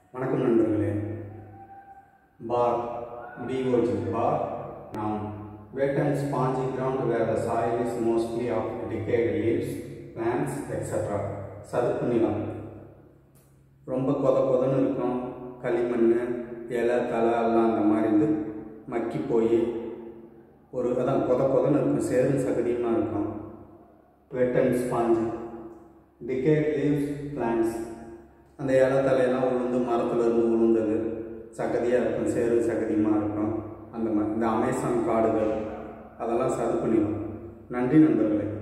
வணக்கம் நண்பர்களே பார் பிஓஜி பார் நாம் wet and spongy ground where the soil is mostly of decayed leaves, plants, etc. சதுப்பு நிலம் ரொம்ப கொத கொதன்னு இருக்கும் களிமண் இலை தலை எல்லாம் அந்த மாதிரி இருந்து மக்கி போய் ஒரு அதான் கொத கொதன்னு இருக்கும் சேரும் சகதியுமாக இருக்கும் wet and sponge decayed leaves plants அந்த இலை தலையெல்லாம் உளுந்து மரத்துல இருந்து உளுந்தது சகதியாக இருக்கும் சேரு சகதியுமாக இருக்கும் அந்த மாதிரி இந்த அமேசான் காடுகள் அதெல்லாம் சதுப்பு நிலம் நன்றி நண்பர்களே